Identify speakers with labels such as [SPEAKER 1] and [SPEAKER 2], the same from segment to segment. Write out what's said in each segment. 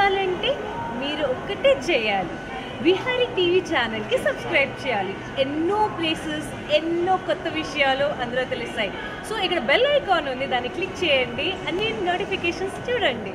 [SPEAKER 1] చూడాలంటే మీరు ఒక్కటే చేయాలి విహారీ టీవీ ఛానల్కి సబ్స్క్రైబ్ చేయాలి ఎన్నో ప్లేసెస్ ఎన్నో కొత్త విషయాలు అందులో తెలుస్తాయి సో ఇక్కడ బెల్ ఐకాన్ ఉంది దాన్ని క్లిక్ చేయండి అన్ని నోటిఫికేషన్స్ చూడండి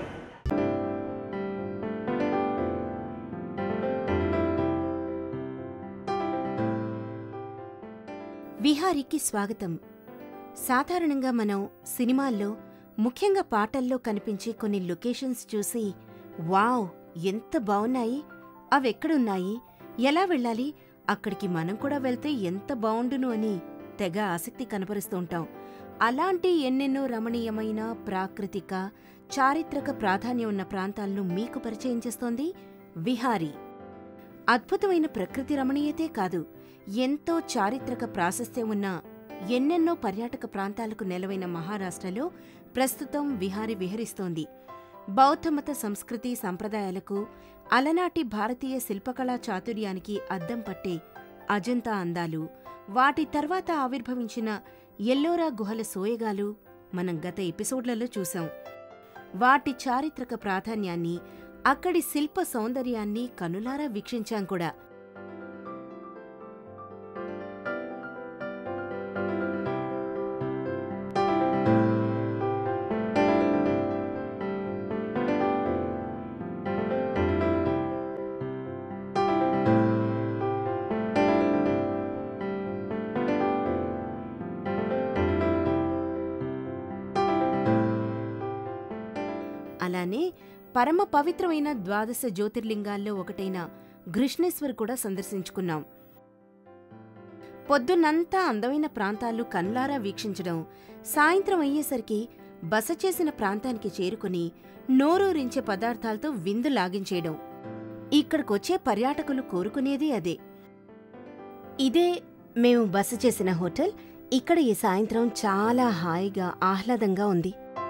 [SPEAKER 2] విహారీకి స్వాగతం సాధారణంగా మనం సినిమాల్లో ముఖ్యంగా పాటల్లో కనిపించే కొన్ని లొకేషన్స్ చూసి వావ్ ఎంత బావున్నాయి అవెక్కడున్నాయి ఎలా వెళ్ళాలి అక్కడికి మనం కూడా వెళ్తే ఎంత బావుండును అని తెగ ఆసక్తి కనపరుస్తూ ఉంటాం అలాంటి ఎన్నెన్నో రమణీయమైన ప్రాకృతిక చారిత్రక ప్రాధాన్యం ఉన్న ప్రాంతాలను మీకు పరిచయం చేస్తోంది విహారీ అద్భుతమైన ప్రకృతి రమణీయతే కాదు ఎంతో చారిత్రక ప్రాశస్త్యం ఉన్న ఎన్నెన్నో పర్యాటక ప్రాంతాలకు నెలవైన మహారాష్ట్రలో ప్రస్తుతం విహారి విహరిస్తోంది బౌద్ధమత సంస్కృతి సంప్రదాయాలకు అలనాటి భారతీయ శిల్పకళా చాతుర్యానికి అద్దం పట్టే అజంతా అందాలు వాటి తర్వాత ఆవిర్భవించిన ఎల్లోరా గుహల సోయగాలు మనం గత ఎపిసోడ్లలో చూశాం వాటి చారిత్రక ప్రాధాన్యాన్ని అక్కడి శిల్ప సౌందర్యాన్ని కనులారా వీక్షించాం కూడా అలానే పరమ పవిత్రమైన ద్వాదశ జ్యోతిర్లింగాల్లో ఒకటైన ఘృష్ణేశ్వర్ కూడా సందర్శించుకున్నాం పొద్దున్నంతా అందమైన ప్రాంతాలు కన్లారా వీక్షించడం సాయంత్రం అయ్యేసరికి బస చేసిన ప్రాంతానికి చేరుకుని నోరూరించే పదార్థాలతో విందు లాగించేయడం ఇక్కడికొచ్చే పర్యాటకులు కోరుకునేది అదే ఇదే మేము బస చేసిన హోటల్ ఇక్కడ ఈ సాయంత్రం చాలా హాయిగా ఆహ్లాదంగా ఉంది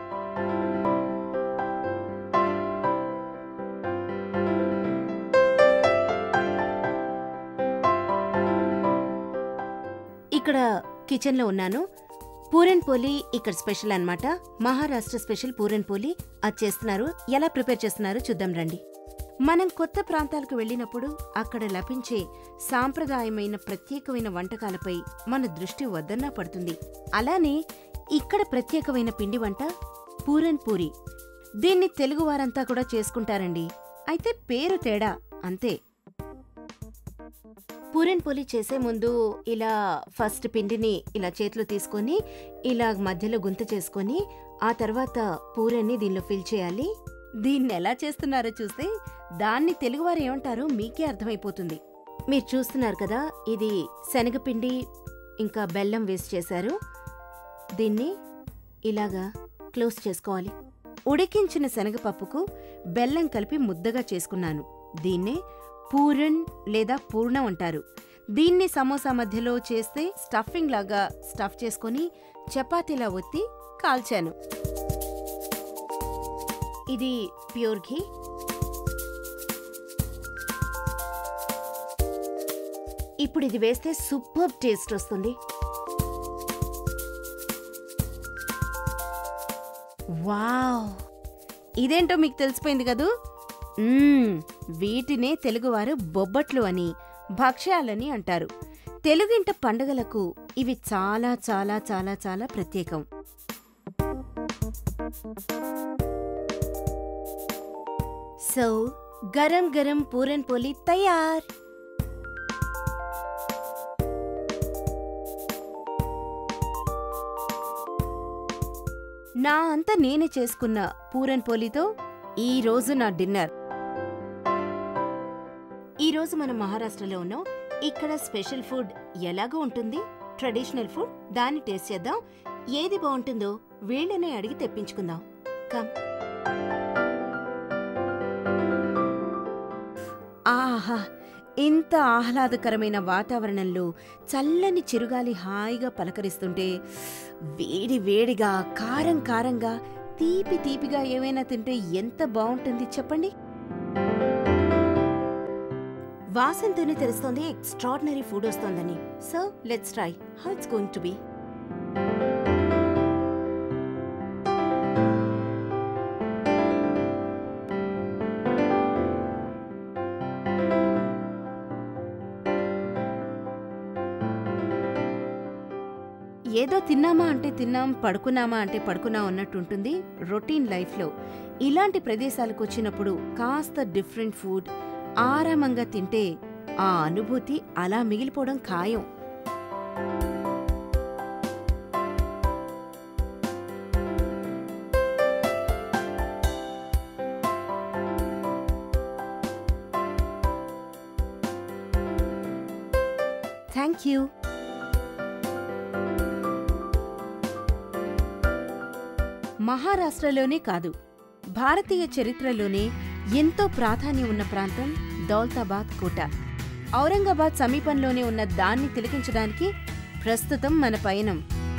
[SPEAKER 2] ఇక్కడ కిచెన్లో ఉన్నాను పూరన్ పోలి ఇక్కడ స్పెషల్ అన్నమాట మహారాష్ట్ర స్పెషల్ పూరన్ పోలి అది చేస్తున్నారు ఎలా ప్రిపేర్ చేస్తున్నారో చూద్దాం రండి మనం కొత్త ప్రాంతాలకు వెళ్ళినప్పుడు అక్కడ లభించే సాంప్రదాయమైన ప్రత్యేకమైన వంటకాలపై మన దృష్టి వద్దన్నా పడుతుంది అలానే ఇక్కడ ప్రత్యేకమైన పిండి వంట పూరన్ పూరి దీన్ని తెలుగువారంతా కూడా చేసుకుంటారండి అయితే పేరు తేడా అంతే పూరన్ పోలి చేసే ముందు ఇలా ఫస్ట్ పిండిని ఇలా చేతిలో తీసుకొని ఇలా మధ్యలో గుంత చేసుకొని ఆ తర్వాత పూరన్ని దీనిలో ఫిల్ చేయాలి దీన్ని ఎలా చేస్తున్నారో చూస్తే దాన్ని తెలుగువారు ఏమంటారో మీకే అర్థమైపోతుంది మీరు చూస్తున్నారు కదా ఇది శనగపిండి ఇంకా బెల్లం వేసి చేశారు దీన్ని ఇలాగా క్లోజ్ చేసుకోవాలి ఉడికించిన శనగపప్పుకు బెల్లం కలిపి ముద్దగా చేసుకున్నాను దీన్నే పూరన్ లేదా పూర్ణం అంటారు దీన్ని సమోసా మధ్యలో చేస్తే స్టఫింగ్ లాగా స్టఫ్ చేసుకొని చపాతీలా ఒత్తి కాల్చాను ఇది ప్యూర్ ఘీ ఇప్పుడు ఇది వేస్తే సూపర్ టేస్ట్ వస్తుంది వావ్ ఇదేంటో మీకు తెలిసిపోయింది కదూ మ్మ్, వీటినే తెలుగువారు బొబ్బట్లు అని భక్ష్యాలని అంటారు తెలుగింట పండుగలకు ఇవి చాలా చాలా చాలా చాలా ప్రత్యేకం సో గరం గరం పూరన్ పోలి తయార్ నా అంతా నేనే చేసుకున్న పూరన్ పోలితో ఈ రోజు నా డిన్నర్ ఈ రోజు మనం మహారాష్ట్రలో ఉన్నాం ఇక్కడ స్పెషల్ ఫుడ్ ఎలాగో ఉంటుంది ట్రెడిషనల్ ఫుడ్ దాన్ని టేస్ట్ చేద్దాం ఏది బాగుంటుందో వీళ్ళనే అడిగి తెప్పించుకుందాం కమ్ ఆహా ఇంత ఆహ్లాదకరమైన వాతావరణంలో చల్లని చిరుగాలి హాయిగా పలకరిస్తుంటే వేడి వేడిగా కారం కారంగా తీపి తీపిగా ఏమైనా తింటే ఎంత బాగుంటుంది చెప్పండి వాసనతోనే తెలుస్తోంది ఎక్స్ట్రాడినరీ ఫుడ్ వస్తోందని so let's try how it's going to be ఏదో తిన్నామా అంటే తిన్నాం పడుకున్నామా అంటే పడుకున్నాం అన్నట్టు ఉంటుంది రొటీన్ లైఫ్లో ఇలాంటి ప్రదేశాలకు వచ్చినప్పుడు కాస్త డిఫరెంట్ ఫుడ్ ఆరామంగా తింటే ఆ అనుభూతి అలా మిగిలిపోవడం ఖాయం థ్యాంక్ యూ మహారాష్ట్రలోనే కాదు భారతీయ చరిత్రలోనే ఎంతో ప్రాధాన్యం ఉన్న ప్రాంతం దౌలతాబాద్ కోట ఔరంగాబాద్ సమీపంలోనే ఉన్న దాన్ని తిలకించడానికి ప్రస్తుతం మన పయనం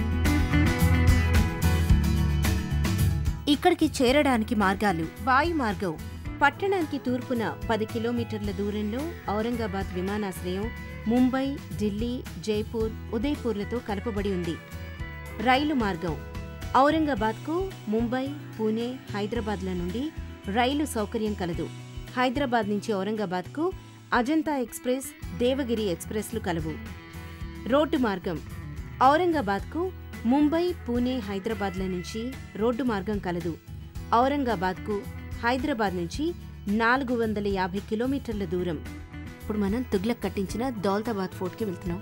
[SPEAKER 2] ఇక్కడికి చేరడానికి మార్గాలు వాయు మార్గం పట్టణానికి తూర్పున పది కిలోమీటర్ల దూరంలో ఔరంగాబాద్ విమానాశ్రయం ముంబై ఢిల్లీ జైపూర్ ఉదయ్పూర్లతో కలపబడి ఉంది రైలు మార్గం ఔరంగాబాద్కు ముంబై పూణే హైదరాబాద్ల నుండి రైలు సౌకర్యం కలదు హైదరాబాద్ నుంచి ఔరంగాబాద్కు అజంతా ఎక్స్ప్రెస్ దేవగిరి ఎక్స్ప్రెస్లు కలవు రోడ్డు మార్గం ఔరంగాబాద్కు ముంబై పూణే హైదరాబాద్ల నుంచి రోడ్డు మార్గం కలదు ఔరంగాబాద్కు హైదరాబాద్ నుంచి నాలుగు వందల యాభై కిలోమీటర్ల దూరం ఇప్పుడు మనం తుగ్లక్ కట్టించిన దౌలతాబాద్ ఫోర్ట్కి వెళ్తున్నాం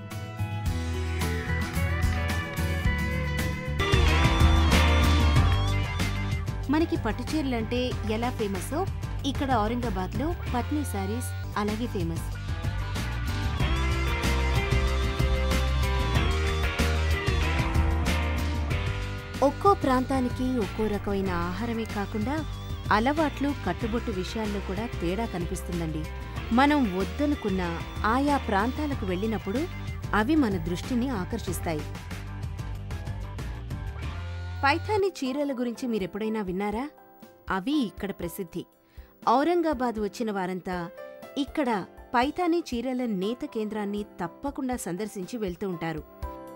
[SPEAKER 2] మనకి పట్టు చీరలంటే ఎలా ఫేమసో ఇక్కడ ఔరంగాబాద్లో పట్నీ శారీస్ అలాగే ఫేమస్ ఒక్కో ప్రాంతానికి ఒక్కో రకమైన ఆహారమే కాకుండా అలవాట్లు కట్టుబొట్టు విషయాల్లో కూడా తేడా కనిపిస్తుందండి మనం వద్దనుకున్న ఆయా ప్రాంతాలకు వెళ్ళినప్పుడు అవి మన దృష్టిని ఆకర్షిస్తాయి పైథాని చీరల గురించి మీరెప్పుడైనా విన్నారా అవి ఇక్కడ ప్రసిద్ధి ఔరంగాబాద్ వచ్చిన వారంతా ఇక్కడ పైథాని చీరల నేత కేంద్రాన్ని తప్పకుండా సందర్శించి వెళ్తూ ఉంటారు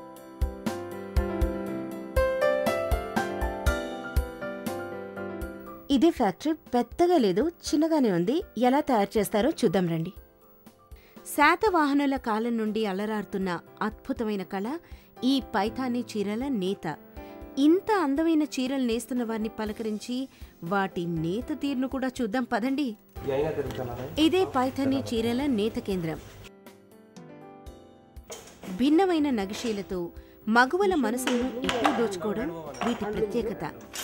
[SPEAKER 2] ఇదే ఫ్యాక్టరీ పెద్దగా లేదు చిన్నగానే ఉంది ఎలా తయారు చేస్తారో చూద్దాం రండి శాతవాహనుల కాలం నుండి అలరారుతున్న అద్భుతమైన కళ ఈ పైథానీ చీరల నేత ఇంత అందమైన చీరలు నేస్తున్న వారిని పలకరించి వాటి నేత తీరును కూడా చూద్దాం పదండి
[SPEAKER 3] यही ना तेरे चला रहा है
[SPEAKER 2] ఇదే పైథానీ చీరల నేత కేంద్రం భిన్నమైన నగిషీలతో మగువల మనసులను ఎక్కువ దోచుకోవడం వీటి ప్రత్యేకత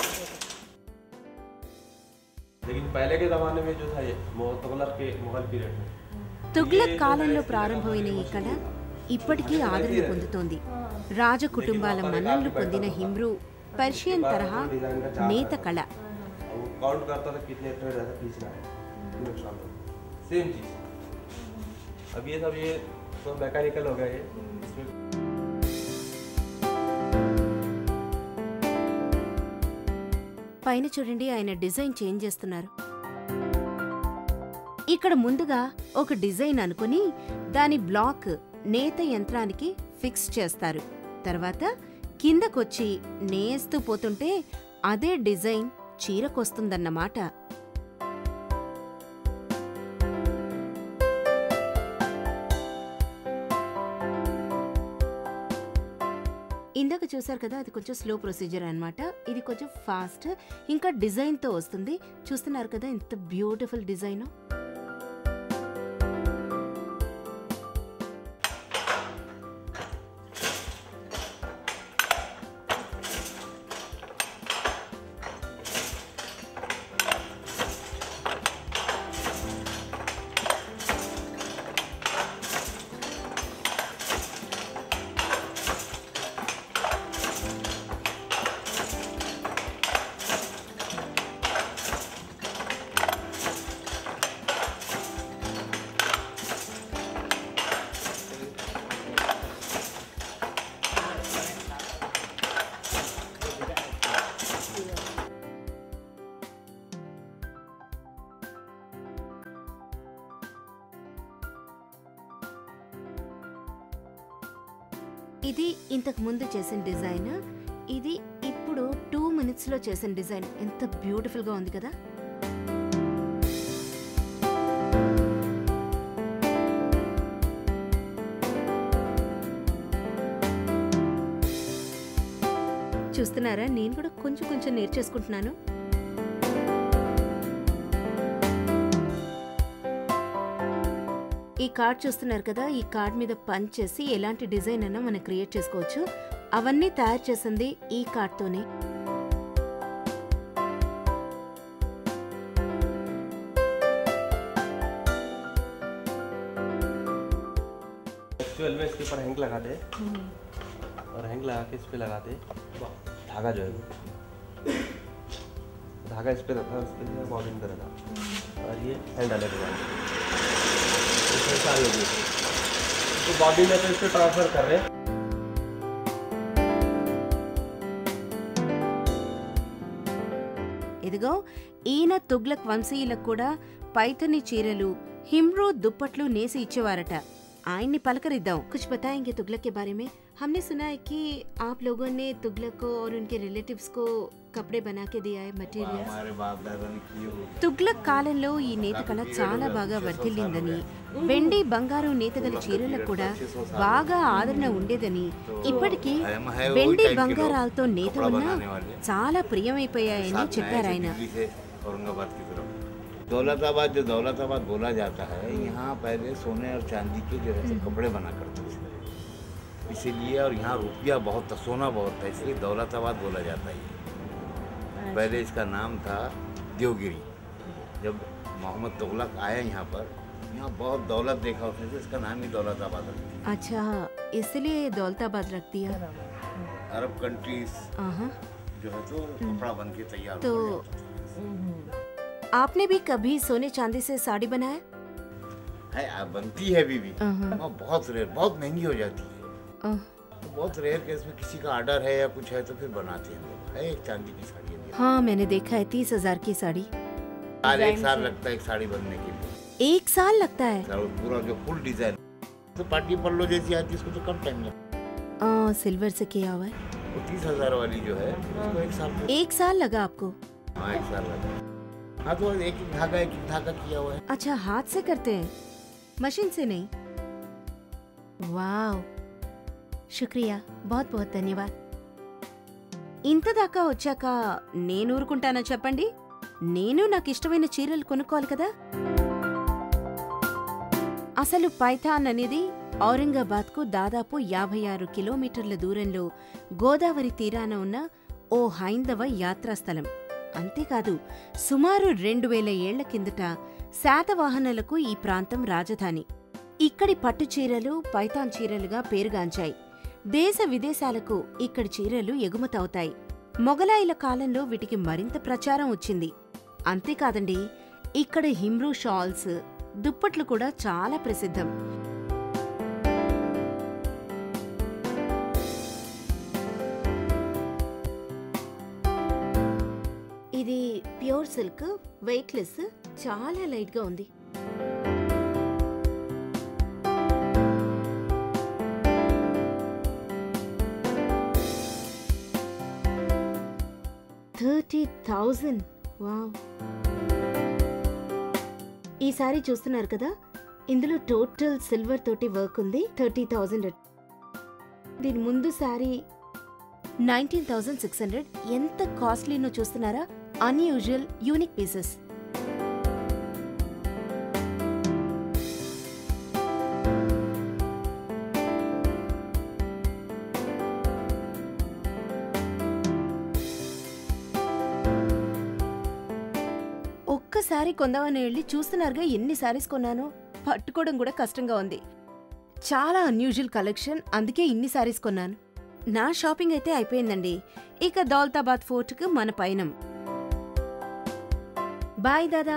[SPEAKER 3] लेकिन पहले के जमाने में जो था ये मो- तुगलक के मुगल पीरियड में
[SPEAKER 2] తుగ్లక్ కాలంలో ప్రారంభమైన ఈ కళ ఇప్పటికీ ఆదరణ పొందుతోంది రాజ కుటుంబాల మన్ననలు పొందిన హిమ్రూ పర్షియన్ తరహా నేత కళ
[SPEAKER 3] अब वो काउंट करता था कितने ट्रेड ज्यादा खींचना है नुकसान सेम चीज अब ये सब ये सब मैकेनिकल हो गया ये इसमें
[SPEAKER 2] పైన చూడండి ఆయన డిజైన్ చేంజ్ చేస్తున్నారు ఇక్కడ ముందుగా ఒక డిజైన్ అనుకుని దాని బ్లాక్ నేత యంత్రానికి ఫిక్స్ చేస్తారు తర్వాత కిందకొచ్చి నేస్తూ పోతుంటే అదే డిజైన్ చీరకొస్తుందన్నమాట ఇందాక చూసారు కదా అది కొంచెం స్లో ప్రొసీజర్ అన్నమాట ఇది కొంచెం ఫాస్ట్ ఇంకా డిజైన్తో వస్తుంది చూస్తున్నారు కదా ఎంత బ్యూటిఫుల్ డిజైన్ ఇది ఇంతకు ముందు చేసిన డిజైన్ ఇది ఇప్పుడు టూ మినిట్స్ లో చేసిన డిజైన్ ఎంత బ్యూటిఫుల్ గా ఉంది కదా చూస్తున్నారా నేను కూడా కొంచెం కొంచెం నేర్చేసుకుంటున్నాను ఈ కార్డ్ చూస్తున్నారు కదా ఈ కార్డ్ మీద పంచ్ చేసి ఎలాంటి డిజైన్ అయినా మనం క్రియేట్ చేసుకోవచ్చు అవన్నీ తయారు చేసింది ఈ కార్డ్తోనే
[SPEAKER 3] एक्चुअल में इसके ऊपर हैंग लगा दे और हैंग लगा के इस पे लगा दे धागा जो है वो धागा इस पे रखा उस पर बॉबिन पे रखा और ये हैंड अलग लगा इसमें सारी हो गई तो बॉबिन है तो इसको ट्रांसफर कर रहे हैं
[SPEAKER 2] ఇదిగో ఈయన తుగ్లక్ వంశీయులకు కూడా పైథని చీరలు హిమ్రూ దుప్పట్లు నేసి ఇచ్చేవారట ఆయన్ని పలకరిద్దాం కుछ बताएंगे तुगलक के बारे में हमने सुना है कि आप लोगों ने तुगलक को और उनके रिलेटिव्स को कपड़े बना के दिया है मटेरियल
[SPEAKER 4] हमारे बाप दादा ने किए हुए
[SPEAKER 2] తుగ్లక్ కాలంలో ఈ నేత కళ చాలా బాగా వర్ధిల్లిందని వెండి బంగారు నేతగల చీరలకు కూడా బాగా ఆదరణ ఉండేదని ఇప్పటికీ వెండి బంగారాలతో నేత ఉన్న చాలా ప్రియమైపోయాయని చెప్పారు ఆయన
[SPEAKER 4] दिल्ली से औरंगाबाद की तरफ दौलताबाद जो दौलताबाद बोला जाता है यहाँ पहले सोने और चांदी के जो है सो कपड़े बना करते थे इसीलिए और यहाँ रुपया बहुत था सोना बहुत था इसलिए दौलताबाद बोला जाता है ये। पहले इसका नाम था देवगिरी जब मोहम्मद तुगलक आया यहाँ पर यहाँ बहुत दौलत देखा उसने तो इसका नाम ही दौलताबाद रख दिया
[SPEAKER 2] अच्छा इसलिए दौलताबाद रख दिया
[SPEAKER 4] अरब कंट्रीज
[SPEAKER 2] आहा।
[SPEAKER 4] जो है तो कपड़ा बन के तैयार
[SPEAKER 2] तो
[SPEAKER 4] हो जाता
[SPEAKER 2] आपने भी कभी सोने चांदी से साड़ी बनाया
[SPEAKER 4] है आ, बनती है अभी भी
[SPEAKER 2] आहा।
[SPEAKER 4] और बहुत रेयर बहुत महंगी हो जाती है
[SPEAKER 2] आह,
[SPEAKER 4] तो बहुत रेयर केस में किसी का ऑर्डर है या कुछ है तो फिर बनाते हैं हम लोग है एक चांदी की साड़ी अभी
[SPEAKER 2] हाँ मैंने देखा है तीस हजार की साड़ी
[SPEAKER 4] साल एक साल लगता है एक साड़ी बनने के लिए
[SPEAKER 2] एक साल लगता है
[SPEAKER 4] सारा पूरा जो फुल डिजाइन तो पार्टी पल्लो जैसी आती है उसको तो कम टाइम लगता
[SPEAKER 2] आ, सिल्वर से किया हुआ है
[SPEAKER 4] है वो तीस हजार वाली जो है उसको एक साल में-
[SPEAKER 2] एक साल लगा आपको
[SPEAKER 4] हाँ एक साल लगा हाँ तो एक एक धागा एक एक धागा किया हुआ है
[SPEAKER 2] अच्छा हाथ से करते हैं मशीन से नहीं वाव శుక్రియా बहुत बहुत ధన్యవాద్ ఇంత దాకా వచ్చాక నేను ఊరుకుంటానా చెప్పండి నేను నాకు ఇష్టమైన చీరలు కొనుక్కోవాలి కదా అసలు పైథాన్ అనేది ఔరంగాబాద్కు దాదాపు యాభై ఆరు కిలోమీటర్ల దూరంలో గోదావరి తీరాన ఉన్న ఓ హైందవ యాత్రాస్థలం అంతేకాదు సుమారు రెండు వేల ఏళ్ల కిందట శాతవాహనులకు ఈ ప్రాంతం రాజధాని ఇక్కడి పట్టు చీరలు పైతాన్ చీరలుగా పేరుగాంచాయి దేశ విదేశాలకు ఇక్కడి చీరలు ఎగుమతవుతాయి మొగలాయిల కాలంలో వీటికి మరింత ప్రచారం వచ్చింది అంతేకాదండి ఇక్కడ హిమ్రూ షాల్స్ దుప్పట్లు కూడా చాలా ప్రసిద్ధం ఇది ప్యూర్ సిల్క్ వెయిట్లెస్ చాలా లైట్ గా ఉంది థర్టీ థౌజండ్ వావ్ ఈ సారీ చూస్తున్నారు కదా ఇందులో టోటల్ సిల్వర్ తోటి వర్క్ ఉంది థర్టీ థౌజండ్ దీని ముందు sari nineteen thousand six hundred ఎంత కాస్ట్లీనో చూస్తున్నారా అన్యూజువల్ యూనిక్ పీసెస్ ఒక్కసారి కొందామని వెళ్ళి చూస్తున్నారుగా ఎన్ని సారీస్ కొన్నానో పట్టుకోవడం కూడా కష్టంగా ఉంది చాలా అన్యూజువల్ కలెక్షన్ అందుకే ఇన్ని సారీస్ కొన్నాను నా షాపింగ్ అయితే అయిపోయిందండి ఇక దౌలతాబాద్ ఫోర్ట్కు మన పయనం బాయ్ దాదా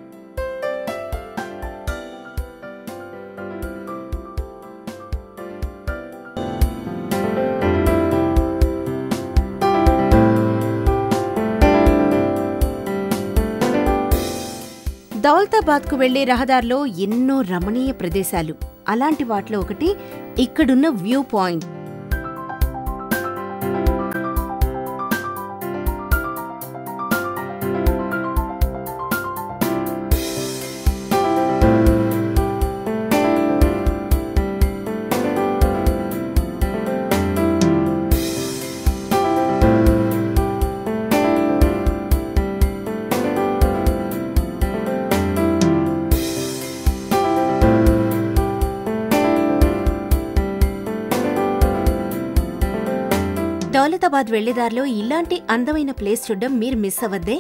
[SPEAKER 2] దౌలతాబాద్కు వెళ్లే రహదారిలో ఎన్నో రమణీయ ప్రదేశాలు అలాంటి వాటిలో ఒకటి ఇక్కడున్న వ్యూ పాయింట్ దౌలతాబాద్ వెళ్లేదారిలో ఇలాంటి అందమైన ప్లేస్ చూడడం మీరు మిస్ అవ్వద్దే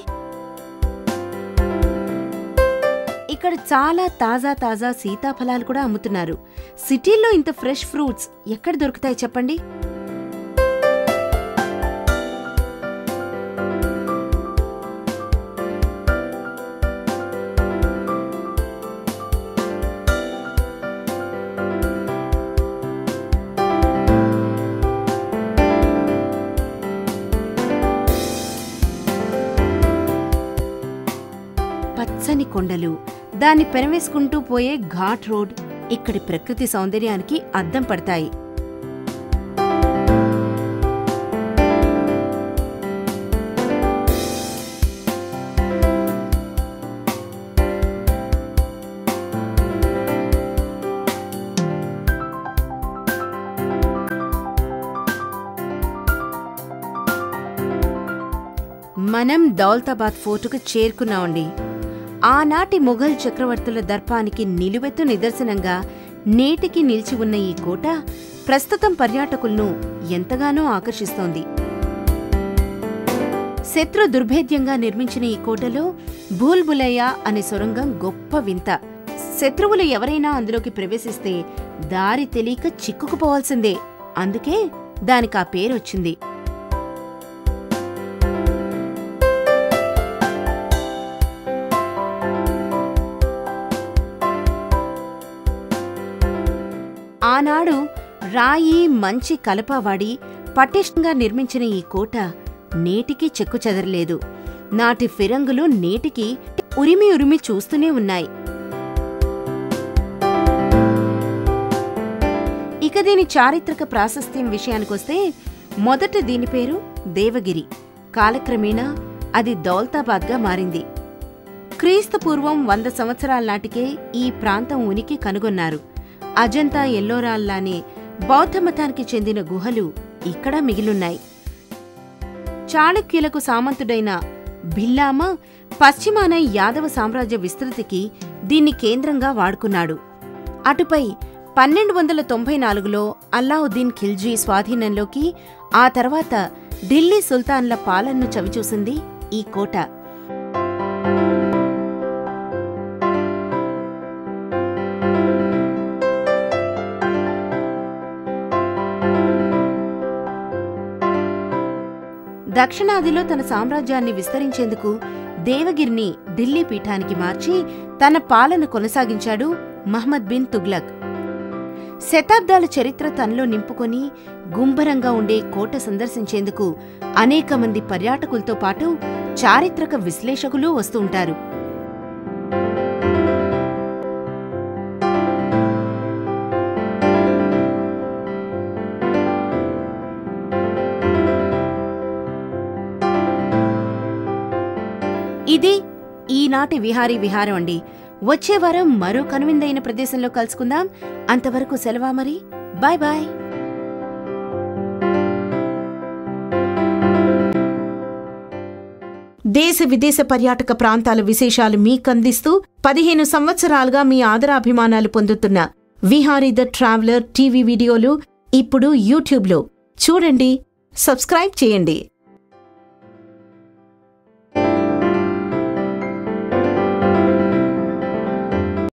[SPEAKER 2] ఇక్కడ చాలా తాజా తాజా సీతాఫలాలు కూడా అమ్ముతున్నారు సిటీల్లో ఇంత ఫ్రెష్ ఫ్రూట్స్ ఎక్కడ దొరుకుతాయి చెప్పండి పచ్చని కొండలు దాన్ని పెనవేసుకుంటూ పోయే ఘాట్ రోడ్ ఇక్కడి ప్రకృతి సౌందర్యానికి అద్దం పడతాయి మనం దౌలతాబాద్ ఫోర్టుకు చేరుకున్నామండి ఆనాటి మొఘల్ చక్రవర్తుల దర్పానికి నిలువెత్తు నిదర్శనంగా నేటికి నిలిచి ఉన్న ఈ కోట ప్రస్తుతం పర్యాటకులను ఎంతగానో ఆకర్షిస్తోంది శత్రు దుర్భేద్యంగా నిర్మించిన ఈ కోటలో భూల్బులయ్య అనే సొరంగం గొప్ప వింత శత్రువులు ఎవరైనా అందులోకి ప్రవేశిస్తే దారి తెలియక చిక్కుకుపోవాల్సిందే అందుకే దానికి ఆ పేరొచ్చింది ఆనాడు రాయి మంచి కలప వాడి పటిష్టంగా నిర్మించిన ఈ కోట నేటికి చెక్కు చెదరలేదు నాటి ఫిరంగులు నేటికి ఉరిమి ఉరిమి చూస్తూనే ఉన్నాయి ఇక దీని చారిత్రక ప్రాశస్త్యం విషయానికొస్తే మొదట దీని పేరు దేవగిరి కాలక్రమేణా అది దౌల్తాబాద్గా మారింది క్రీస్తు పూర్వం వంద సంవత్సరాల నాటికే ఈ ప్రాంతం ఉనికి కనుగొన్నారు అజంతా ఎల్లోరాల్లానే బౌద్ధ మతానికి చెందిన గుహలు ఇక్కడ మిగిలున్నాయి చాళుక్యులకు సామంతుడైన భిల్లామ పశ్చిమాన యాదవ సామ్రాజ్య విస్తృతికి దీన్ని కేంద్రంగా వాడుకున్నాడు అటుపై పన్నెండు వందల తొంభై నాలుగులో అల్లావుద్దీన్ ఖిల్జీ స్వాధీనంలోకి ఆ తర్వాత ఢిల్లీ సుల్తాన్ల పాలనను చవిచూసింది ఈ కోట దక్షిణాదిలో తన సామ్రాజ్యాన్ని విస్తరించేందుకు దేవగిరిని ఢిల్లీ పీఠానికి మార్చి తన పాలన కొనసాగించాడు మహ్మద్ బిన్ తుగ్లక్ శతాబ్దాల చరిత్ర తనలో నింపుకొని గుంభరంగా ఉండే కోట సందర్శించేందుకు అనేక మంది పర్యాటకులతో పాటు చారిత్రక విశ్లేషకులు వస్తుంటారు ఇది ఈనాటి విహారీ విహారం అండి వచ్చే వారం మరో కనువిందైన ప్రదేశంలో కలుసుకుందాం అంతవరకు సెలవా మరి బాయ్ బాయ్
[SPEAKER 5] దేశ విదేశ పర్యాటక ప్రాంతాల విశేషాలు మీకందిస్తూ పదిహేను సంవత్సరాలుగా మీ ఆదరాభిమానాలు పొందుతున్న విహారీ ద ట్రావెలర్ టీవీ వీడియోలు ఇప్పుడు యూట్యూబ్లో చూడండి సబ్స్క్రైబ్ చేయండి